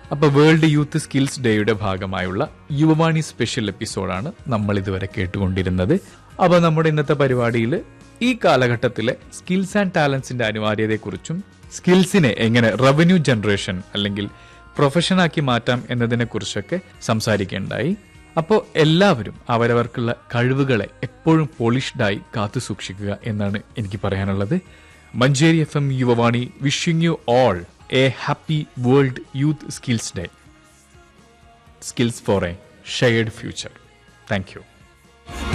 അപ്പൊ world youth skills ഡേയുടെ ഭാഗമായുള്ള യുവവാണി സ്പെഷ്യൽ എപ്പിസോഡാണ് നമ്മൾ ഇതുവരെ കേട്ടുകൊണ്ടിരുന്നത് അപ്പൊ നമ്മുടെ ഇന്നത്തെ പരിപാടിയിൽ ഈ കാലഘട്ടത്തിലെ സ്കിൽസ് ആൻഡ് ടാലൻസിന്റെ അനിവാര്യതയെക്കുറിച്ചും സ്കിൽസിനെ എങ്ങനെ റവന്യൂ ജനറേഷൻ അല്ലെങ്കിൽ പ്രൊഫഷനാക്കി മാറ്റാം എന്നതിനെ കുറിച്ചൊക്കെ സംസാരിക്കേണ്ടായി അപ്പോൾ എല്ലാവരും അവരവർക്കുള്ള കഴിവുകളെ എപ്പോഴും പോളിഷ്ഡായി കാത്തു സൂക്ഷിക്കുക എന്നാണ് എനിക്ക് പറയാനുള്ളത് Manjeri F M Yuvavani wishing you all a happy world youth skills day skills for a shared future thank U